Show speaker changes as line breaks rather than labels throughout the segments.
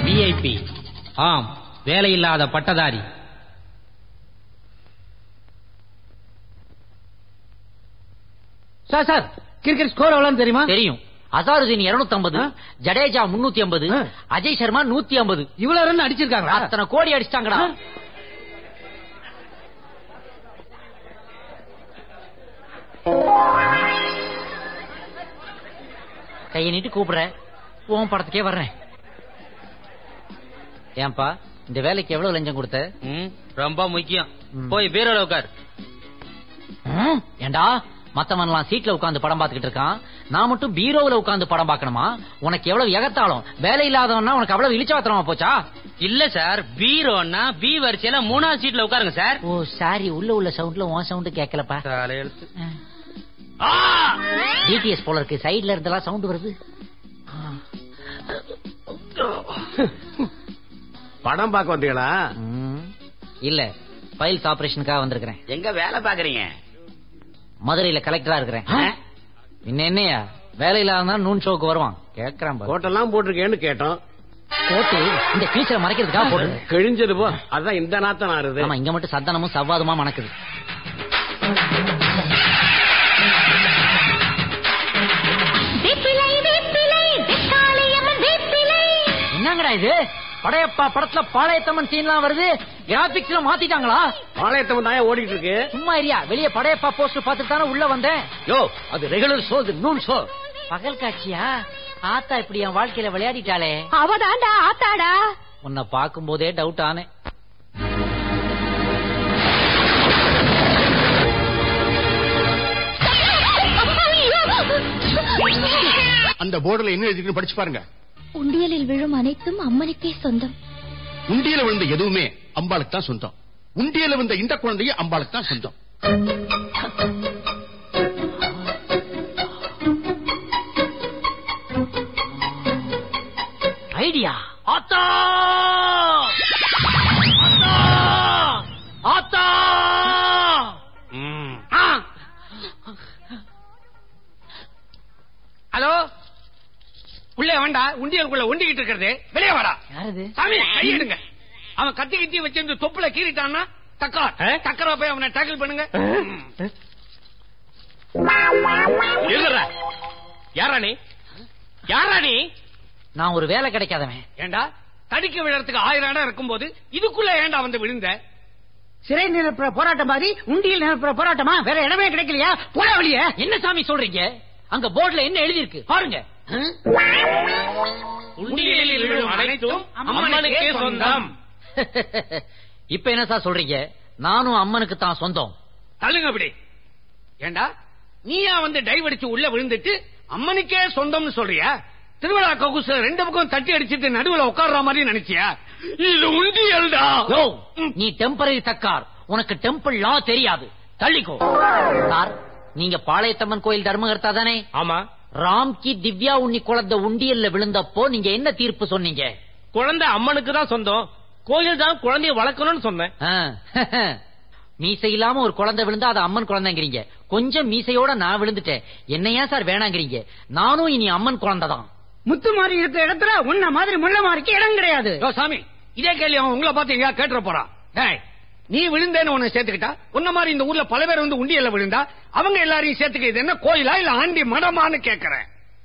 VIP ஆம் வேலையில்லாத பட்டதாரி
sir sir cricket score எவ்வளவு தெரியுமா
தெரியும் அசாருதீன் 250 ஜடேஜா 350
ஆ.
அஜய் சர்மா 150
இவ்வளவு ரன் அடிச்சிருக்காங்களா
அத்தனை கோடி அடிச்சிட்டாங்கடா
ஆ.
கையை நீட்டி கூப்பிடுற உன் படத்துக்கே வர்றேன் ஏன்பா இந்த வேலைக்கு எவ்வளவு லஞ்சம் கொடுத்த
ம், ரொம்ப முக்கியம்
ம்.
போய் பீரோல உட்கார்
ம், ஏண்டா மத்தவன் எல்லாம் சீட்ல உட்கார்ந்து படம் பார்த்துக்கிட்டு இருக்கான் நான் மட்டும் பீரோவுல உட்கார்ந்து படம் பார்க்கணுமா உனக்கு எவ்வளவு எகத்தாலும் வேலை இல்லாதவன்னா உனக்கு அவ்வளவு இழிச்சவாத்திரமா போச்சா
இல்ல சார் பீரோன்னா பி வரிசையில மூணாவது சீட்ல உட்காருங்க சார்
ஓ சாரி உள்ள உள்ள சவுண்ட்ல உன் சவுண்ட் கேட்கலப்பா
தலையெழுத்து
டிடிஎஸ் போல இருக்கு சைடுல இருந்தெல்லாம் சவுண்ட் வருது
படம் பார்க்க வந்தீங்களா
ம், இல்ல ஃபைல்ஸ் ஆபரேஷனுக்காக வந்திருக்கிறேன்
எங்க வேலை பாக்குறீங்க
மதுரையில கலெக்டரா இருக்கிறேன் இன்ன என்னையா வேலை இல்லாத நூன் ஷோக்கு வருவான் கேக்குறான் பாரு.
கோட்டெல்லாம் போட்டிருக்கேன்னு கேட்டோம்
கோட்டு இந்த ஃபீச்சரை மறைக்கிறதுக்காக போட்டு
கிழிஞ்சது போ அதான் இந்த நாத்தம் ஆறுது
ஆமா இங்க மட்டும் சத்தனமும் சவ்வாதுமா மணக்குது
வேப்பிலை வேப்பிலை வெக்காளியம்மன் வேப்பிலை
என்னங்கடா இது படையப்பா படத்துல பாளையத்தம்மன் சீன்லாம் வருது கிராபிக்ஸ்ல மாத்திட்டாங்களா
பாளையத்தம் தான் ஓடிட்டு இருக்கு
சும்மா இரியா வெளிய படையப்பா போஸ்டர் பார்த்துட்டு தானே உள்ள வந்தேன்
யோ அது ரெகுலர் ஷோ இது நூன் ஷோ
பகல் காட்சியா ஆத்தா இப்படி என் வாழ்க்கையில விளையாடிட்டாளே
அவதாண்டா ஆத்தாடா
உன்னை பார்க்கும் போதே டவுட் ஆனேன்
அந்த போர்டுல என்ன எழுதிருக்குன்னு படிச்சு பாருங்க
உண்டியலில் விழும் அனைத்தும் அம்மனுக்கே சொந்தம்
உண்டியல விழுந்த எதுவுமே அம்பாளுக்கு தான் சொந்தம் உண்டியல விழுந்த இந்த குழந்தையும் அம்பாளுக்கு தான் சொந்தம்
ஐடியா ஆத்தா ஆத்தா ஆத்தா
ஹலோ உள்ளே வேண்டா உண்டியலுக்குள்ள உண்டிக்கிட்டு இருக்கிறது வெளியே வாடா
யாரது
சாமி கையிடுங்க அவன் கத்தி கத்தி வச்சிருந்து தொப்புல கீறிட்டான்னா தக்கார் தக்கரா போய் அவனை டேக்கிள் பண்ணுங்க
எழுதுற யாரா நீ யாரா நீ
நான் ஒரு வேலை கிடைக்காதவன்
ஏண்டா தடிக்க விழறதுக்கு ஆயிரம் இடம் இருக்கும்போது இதுக்குள்ள ஏண்டா வந்து விழுந்த
சிறை நிரப்புற போராட்டம் மாதிரி உண்டியில் நிரப்புற போராட்டமா வேற இடமே கிடைக்கலையா போட வழிய
என்ன சாமி சொல்றீங்க அங்க போர்டுல என்ன எழுதி இருக்கு பாருங்க
உண்டியலில் விழும் அனைத்தும் அம்மனுக்கே சொந்தம்
இப்ப என்ன சார் சொல்றீங்க நானும் அம்மனுக்கு தான் சொந்தம்
தள்ளுங்க அப்படி ஏண்டா நீயா வந்து டைவ் அடிச்சு உள்ள விழுந்துட்டு அம்மனுக்கே சொந்தம்னு சொல்றியா திருவிழா ககுசுல ரெண்டு பக்கம் தட்டி அடிச்சிட்டு நடுவுல உட்கார்ற மாதிரி நினைச்சியா இது உண்டியல்டா
யோ, நீ டெம்பரரி தக்கார் உனக்கு டெம்பிள் லா தெரியாது தள்ளிக்கோ சார் நீங்க பாளையத்தம்மன் கோயில் தர்மகர்த்தா தானே
ஆமா
ராம் கி திவ்யா உன்னி குழந்தை உண்டியல்ல விழுந்தப்போ நீங்க என்ன தீர்ப்பு சொன்னீங்க
குழந்தை அம்மனுக்கு தான் சொந்தம் கோயில் தான் குழந்தைய வளர்க்கணும்னு சொன்னேன்
ஆ, மீசை இல்லாம ஒரு குழந்தை விழுந்தா அது அம்மன் குழந்தைங்கிறீங்க கொஞ்சம் மீசையோட நான் விழுந்துட்டேன் என்ன ஏன் சார் வேணாங்கிறீங்க நானும் இனி அம்மன் குழந்தை தான்
முத்து மாதிரி இருக்கிற இடத்துல உன்ன மாதிரி முள்ள மாதிரிக்கு இடம் கிடையாது
யோ சாமி இதே கேள்வி அவன் உங்களை பார்த்து எங்கயா கேட்டுற போறான் டேய், நீ விழுந்தேன்னு உன்னை சேர்த்துக்கிட்டா உன்ன மாதிரி இந்த ஊர்ல பல பேர் வந்து உண்டியல்ல விழுந்தா அவங்க எல்லாரையும் சேர்த்துக்க இது என்ன கோயிலா இல்ல ஆண்டி மடமான்னு கேக்குறேன்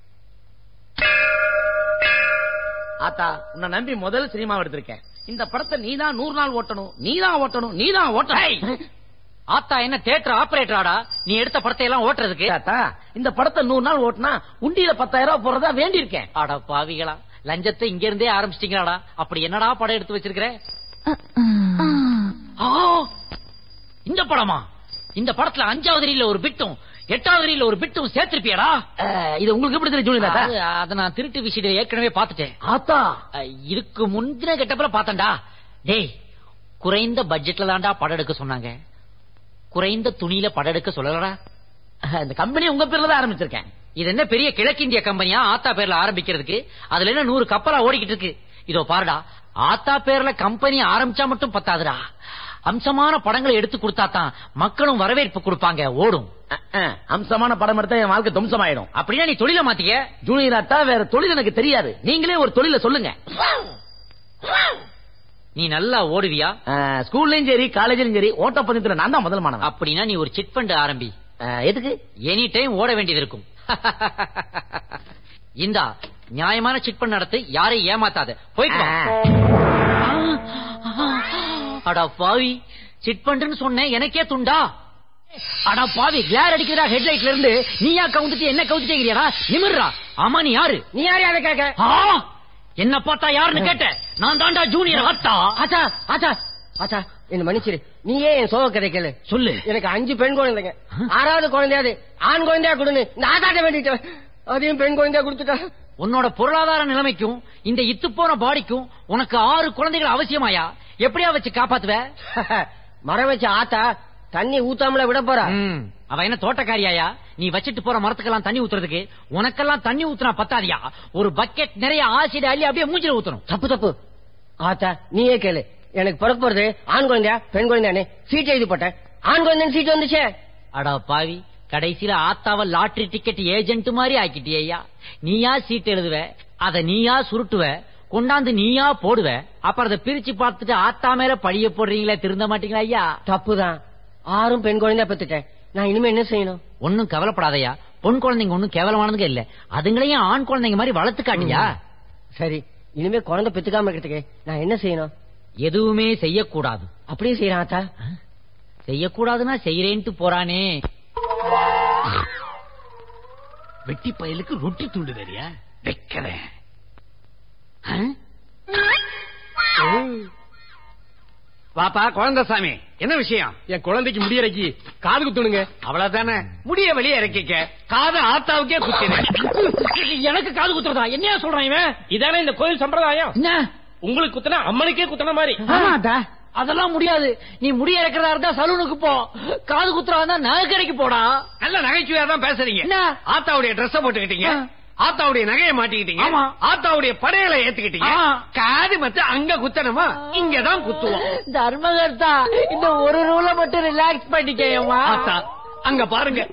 ஆத்தா உன்னை நம்பி முதல் சினிமா எடுத்திருக்கேன் இந்த படத்தை நீதான் நூறு நாள் ஓட்டணும் நீதான் ஓட்டணும் நீதான் ஓட்டணும்
ஆத்தா என்ன தேட்டர் ஆபரேட்டராடா நீ எடுத்த படத்தை எல்லாம் ஓட்டுறதுக்கு
ஆத்தா இந்த படத்தை நூறு நாள் ஓட்டினா உண்டியில பத்தாயிரம் ரூபாய் போறதா வேண்டியிருக்கேன்
அட பாவிகளா லஞ்சத்தை இங்க இருந்தே ஆரம்பிச்சிட்டீங்களாடா அப்படி என்னடா படம் எடுத்து வச்சிருக்கிற ஆ, இந்த படமா இந்த படத்துல அஞ்சாவது ரீல ஒரு பிட்டும் எட்டாவது ரீல ஒரு பிட்டும் சேர்த்திருப்பியடா
அஹ், இது உங்களுக்கு எப்படி தெரியும் ஜூனியர் ஆத்தா?
அது, அத நான் திருட்டு விஷயத்தை ஏற்கனவே பாத்துட்டேன்
ஆத்தா
அஹ், இதுக்கு முந்தின கெட்டப்பல பார்த்தேன்டா டேய் குறைந்த பட்ஜெட்ல தான்டா படம் எடுக்க சொன்னாங்க குறைந்த துணியில படம் எடுக்க சொல்லலடா
இந்த கம்பெனி உங்க பேர்ல தான் ஆரம்பிச்சிருக்கேன்
இது என்ன பெரிய கிழக்கிந்திய கம்பெனியா ஆத்தா பேர்ல ஆரம்பிக்கிறதுக்கு அதுல என்ன நூறு கப்பலா ஓடிக்கிட்டு இருக்கு இதோ பாருடா ஆத்தா பேர்ல கம்பெனி ஆரம்பிச்சா மட்டும் பத்தாதுடா அம்சமான படங்களை எடுத்து கொடுத்தா தான் மக்களும் வரவேற்பு கொடுப்பாங்க ஓடும்
அஹ், அஹ், அம்சமான படம் எடுத்தா என் வாழ்க்கை தும்சமாயிடும்
அப்படின்னா நீ தொழில மாத்திக்க
ஜூனியர் ஆத்தா வேற தொழில் எனக்கு தெரியாது நீங்களே ஒரு தொழில சொல்லுங்க
நீ நல்லா ஓடுவியா
ஸ்கூல்லயும் சரி காலேஜ்லயும் சரி ஓட்டப்பந்தயத்துல நான் தான் முதல் மாணவன்
அப்படின்னா நீ ஒரு சிட் ஃபண்ட் ஆரம்பி
ஆ, எதுக்கு
எனி டைம் ஓட வேண்டியது இருக்கும் இந்தா நியாயமான சிட் ஃபண்ட் நடத்து யாரையும் ஏமாத்தாத போய்க்கோ அடா பாவி சிட் ஃபண்ட்னு சொன்னேன் எனக்கே துண்டா அடா பாவி கிளார் அடிக்கிறா ஹெட்லைட்ல இருந்து நீயா கவுந்துட்டு என்ன கவுந்துட்டேங்கிறியாடா நிமிர்றா ஆமா நீ யாரு
நீ யாரு அதை கேட்க
ஆ! என்ன பார்த்தா யாருன்னு கேட்ட நான் தாண்டா ஜூனியர் ஆத்தா
ஆச்சா ஆச்சா ஆச்சா என்ன மன்னிச்சிரு நீயே என் சோக கதை கேளு
சொல்லு
எனக்கு அஞ்சு பெண் குழந்தைங்க ஆறாவது குழந்தையாது ஆண் குழந்தையா கொடுன்னு நான் ஆதாட்ட வேண்டிட்டேன் அதையும் பெண் குழந்தையா கொடுத்துட்டா
உன்னோட பொருளாதார நிலைமைக்கும் இந்த இத்து போன பாடிக்கும் உனக்கு ஆறு குழந்தைகள் அவசியமாயா எப்படியா வச்சு காப்பாத்துவ
மரம் வச்ச ஆத்தா தண்ணி ஊத்தாமல விட போறா
ம், அவ என்ன தோட்டக்காரியாயா நீ வச்சிட்டு போற மரத்துக்கெல்லாம் தண்ணி ஊத்துறதுக்கு உனக்கெல்லாம் தண்ணி ஊத்துனா பத்தாதியா ஒரு பக்கெட் நிறைய ஆசிட் அள்ளி அப்படியே மூஞ்சில ஊத்தணும்
தப்பு தப்பு ஆத்தா நீயே கேளு எனக்கு பிறக்க போறது ஆண் குழந்தையா பெண் குழந்தையானே சீட் எழுதி போட்டேன் ஆண் குழந்தைன்னு சீட் வந்துச்சே
அடா பாவி கடைசியில ஆத்தாவ லாட்டரி டிக்கெட் ஏஜென்ட் மாதிரி ஆக்கிட்டியா நீயா சீட் எழுதுவ அத நீயா சுருட்டுவ கொண்டாந்து நீயா போடுவ அப்புறம் அதை பிரிச்சு பார்த்துட்டு ஆத்தா மேல பழிய போடுறீங்களே திருந்த மாட்டீங்களா ஐயா
தப்புதான் ஆறும் பெண் குழந்தையா பெத்துட்டேன் நான் இனிமே என்ன செய்யணும்
ஒன்னும் கவலைப்படாதயா பொன் குழந்தைங்க ஒன்னும் கேவலமானதுங்க இல்ல அதுங்களையும் ஆண் குழந்தைங்க மாதிரி வளர்த்து காட்டியா
சரி இனிமே குழந்தை பெத்துக்காம இருக்கிறதுக்கு நான் என்ன செய்யணும்
எதுவுமே செய்யக்கூடாது
அப்படியே செய்யறேன் ஆத்தா
செய்யக்கூடாதுன்னா செய்யறேன்ட்டு போறானே
வெட்டி பயலுக்கு ரொட்டி துண்டு தெரியா வைக்கிறேன் ஆ? வாப்பா குழந்தைசாமி என்ன விஷயம்
என் குழந்தைக்கு முடியறக்கி காது குத்துணுங்க
அவ்வளவுதானே முடிய வெளியே இறக்கிக்க காது ஆத்தாவுக்கே குத்தினேன்
எனக்கு காது குத்துறதா என்னையா சொல்றான் இவன் இதானே இந்த கோயில் சம்பிரதாயம்
என்ன
உங்களுக்கு குத்துனா அம்மனுக்கே குத்துன மாதிரி
ஆமாட்டா
அதெல்லாம் முடியாது நீ முடி இறக்கிறதா இருந்தா சலூனுக்கு போ காது குத்துறா இருந்தா நகை கடைக்கு போடா
நல்ல நகைச்சுவையா தான் பேசுறீங்க
என்ன?
ஆத்தாவுடைய ட்ரெஸ் போட்டுக்கிட்டீங்க
ஆ.
ஆத்தாவுடைய நகையை மாட்டிக்கிட்டீங்க
ஆமா.
ஆத்தாவுடைய படையலை ஏத்துக்கிட்டீங்க
ஆ.
காது மத்த அங்க குத்தணுமா இங்கதான் குத்துவோம்
தர்மகர்த்தா இந்த ஒரு ரூல மட்டும் ரிலாக்ஸ் பண்ணிக்கேயம்மா
ஆத்தா அங்க பாருங்க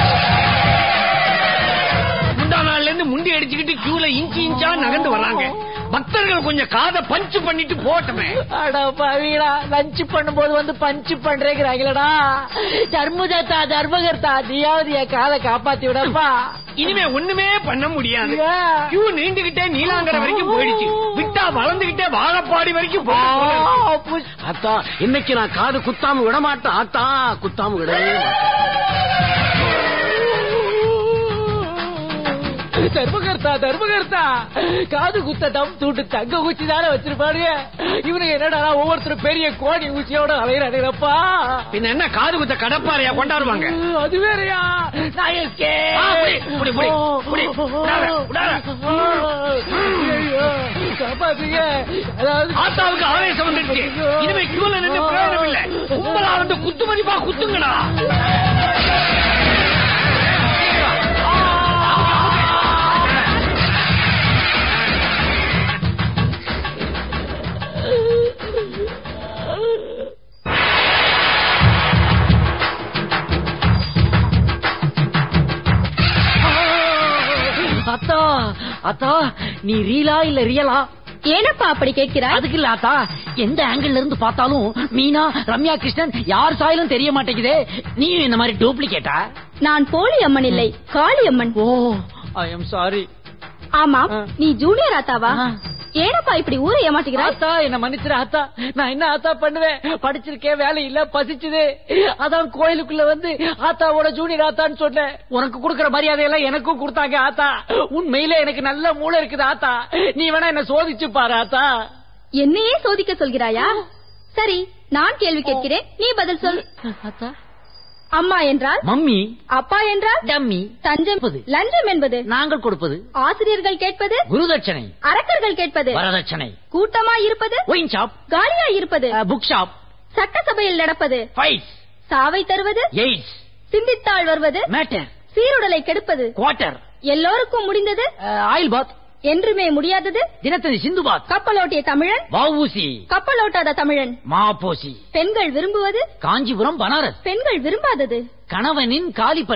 முந்தா நாள்ல இருந்து முண்டி அடிச்சுக்கிட்டு கியூல இன்ச்சு இன்ச்சா நகர்ந்து வர்றாங்க பக்தர்கள் கொஞ்சம் காதை பஞ்சு பண்ணிட்டு போட்டமே
அட பவீடா லஞ்ச் பண்ணும்போது வந்து பஞ்சு பண்றேங்கிறாங்களடா தர்மதத்தா தர்மகர்த்தா நீயாவது என் காலை காப்பாத்தி விடப்பா
இனிமே ஒண்ணுமே பண்ண முடியாது
ஏன்?
கியூ நீண்டுகிட்டே நீலாங்கரை வரைக்கும் போயிடுச்சு விட்டா வளர்ந்துகிட்டே வாழப்பாடி வரைக்கும் போயிட்டு போல இருக்கு.
அத்தா இன்னைக்கு நான் காது குத்தாம விட மாட்டேன் ஆத்தா குத்தாம விடவே
தர்மகர்த்தா தர்மகர்த்தா காது குத்த தம் தூட்டு தங்க ஊச்சி தானே வச்சிருப்பாருங்க இவனுக்கு என்னடா ஒவ்வொருத்தரும் பெரிய கோடி ஊச்சியோட அலையிறானுங்கப்பா
பின்ன என்ன காது குத்த கடப்பாறையா கொண்டாடுவாங்க
அது வேறயா நான் எஸ்கே
ஆ, புடி, புடி, புடி, புடி. விடாத, விடாத.
ஐயோ, காப்பாத்துங்க அதாவது
ஆத்தாவுக்கு ஆவேசம் வந்துருச்சு இனிமே கியூல நின்று பிரயோஜனம் இல்ல கும்பலா வந்து குத்து மதிப்பா குத்துங்கடா
அத்தா அத்தா நீ ரீலா இல்ல ரியலா
ஏனப்பா அப்படி கேட்கிறாய்
அதுக்கு இல்ல அத்தா எந்த ஆங்கிள் இருந்து பார்த்தாலும் மீனா ரம்யா கிருஷ்ணன் யார் சாயலும் தெரிய மாட்டேங்குதே நீயும் இந்த மாதிரி டூப்ளிகேட்டா
நான் போலி அம்மன் இல்லை காளி அம்மன்
ஓ ஐ எம் சாரி
ஆமாம்
ஆ.
நீ ஜூனியர் ஆத்தாவா
ஆ.
ஏனப்பா இப்படி ஊரை ஏமாத்துகிறாய்
ஆத்தா என்ன மன்னிச்சிரு ஆத்தா நான் என்ன ஆத்தா பண்ணுவேன் படிச்சிருக்கேன் வேலை இல்ல பசிச்சுது அதான் கோயிலுக்குள்ள வந்து ஆத்தாவோட ஜூனியர் ஆத்தான்னு சொன்னேன் உனக்கு கொடுக்கற மரியாதை எல்லாம் எனக்கும் கொடுத்தாங்க ஆத்தா உண்மையில எனக்கு நல்ல மூளை இருக்குது ஆத்தா நீ வேணா என்ன சோதிச்சு பாரு ஆத்தா
என்னையே சோதிக்க சொல்கிறாயா சரி நான் கேள்வி கேட்கிறேன் நீ பதில் சொல்
ஆத்தா
அம்மா என்றால்
மம்மி
அப்பா என்றால்
டம்மி
தஞ்சம்
கொடுப்பது.
லஞ்சம் என்பது
நாங்கள் கொடுப்பது
ஆசிரியர்கள் கேட்பது
குருதட்சணை
அரக்கர்கள் கேட்பது
வரதட்சணை
கூட்டமா இருப்பது
ஒயின் ஷாப்
காலியா இருப்பது
புக் ஷாப்
சட்டசபையில் நடப்பது
ஃபைட்ஸ்
சாவை தருவது
எய்ட்ஸ்
சிந்தித்தாள் வருவது
மேட்டர்
சீருடலை கெடுப்பது
குவார்டர்
எல்லோருக்கும் முடிந்தது
ஆயில் பாத்
என்றுமே முடியாதது
தினத்தந்தி சிந்து பாத்
கப்பலோட்டிய தமிழன்
வவுசி
கப்பலோட்டாத தமிழன்
மாபோசி
பெண்கள் விரும்புவது
காஞ்சிபுரம் பனாரஸ்
பெண்கள் விரும்பாதது
கணவனின் காலிபரஸ்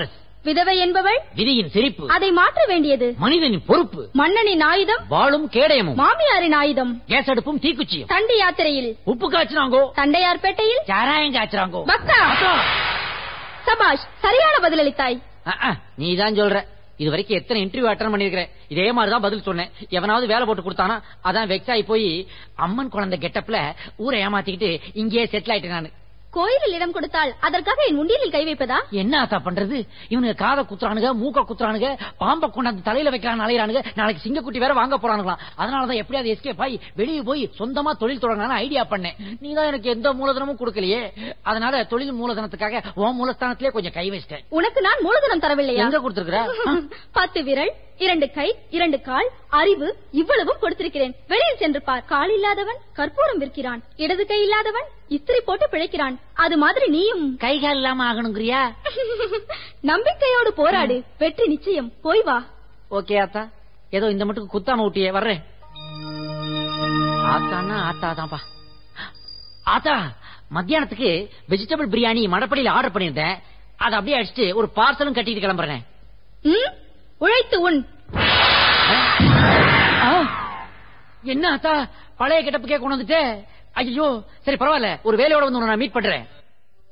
விதவை என்பவள்
விதியின் சிரிப்பு
அதை மாற்ற வேண்டியது
மனிதனின் பொறுப்பு
மன்னனின் ஆயுதம்
வாளும் கேடயமும்
மாமியாரின் ஆயுதம்
கேஸ் அடுப்பும் தீக்குச்சியும்
தண்டி யாத்திரையில்
உப்பு காய்ச்சினாங்கோ
தண்டையார்பேட்டையில்
சாராயம் காய்ச்சறாங்கோ
பக்தா சபாஷ் சரியான பதிலளித்தாய்
நீதான் சொல்ற இது வரைக்கும் எத்தனை இன்டர்வியூ அட்டன் பண்ணிருக்கிறேன் இதே மாதிரிதான் பதில் சொன்னேன் எவனாவது வேலை போட்டு கொடுத்தானா அதான் வெக்ஸ் ஆகி போய் அம்மன் குழந்தை கெட்டப்ல ஊரை ஏமாத்திக்கிட்டு இங்கேயே செட்டில் ஆயிட்டேன் நானு
கோயிலில் இடம் கொடுத்தால் அதற்காக என் உண்டியலில் கை வைப்பதா
என்ன ஆத்தா பண்றது இவனுங்க காதை குத்துறானுங்க மூக்க குத்துறானுங்க பாம்ப கொண்டாந்து தலையில வைக்கிறான் அலையிறானுங்க நாளைக்கு சிங்கக்குட்டி வேற வாங்க போறானுங்களாம் அதனாலதான் எப்படியாவது எஸ்கேப் ஆகி வெளியே போய் சொந்தமா தொழில் தொடங்கலாம்னு ஐடியா பண்ணேன் நீ தான் எனக்கு எந்த மூலதனமும் கொடுக்கலையே அதனால தொழில் மூலதனத்துக்காக உன் மூலஸ்தானத்திலே கொஞ்சம் கை வச்சிட்டேன்
உனக்கு நான் மூலதனம் தரவில்லையா
எங்க கொடுத்திருக்கிற
பத்து விரல் இரண்டு கை இரண்டு கால் அறிவு இவ்வளவும் கொடுத்திருக்கிறேன் வெளியில் சென்று பார் கால் இல்லாதவன் கற்பூரம் விற்கிறான் இடது கை இல்லாதவன் இஸ்திரி போட்டு பிழைக்கிறான் அது மாதிரி நீயும்
கை கால் இல்லாம ஆகணுங்கிறியா
நம்பிக்கையோடு போராடு வெற்றி நிச்சயம் போய் வா
ஓகே ஆத்தா ஏதோ இந்த மட்டும் குத்தாம விட்டியே வர்றேன் ஆத்தான்னா ஆத்தா தான்ப்பா ஆத்தா மத்தியானத்துக்கு வெஜிடபிள் பிரியாணி மடப்படியில ஆர்டர் பண்ணியிருந்தேன் அதை அப்படியே அடிச்சுட்டு ஒரு பார்சலும் கட்டிட்டு கிளம்புறேன்
ம்? உழைத்து உன்
ஆ, என்ன ஆத்தா பழைய கிட்டப்புக்கே கொண்டு வந்துட்டே ஐயோ சரி பரவாயில்ல ஒரு வேலையோட வந்து உன்னை நான் மீட் பண்றேன்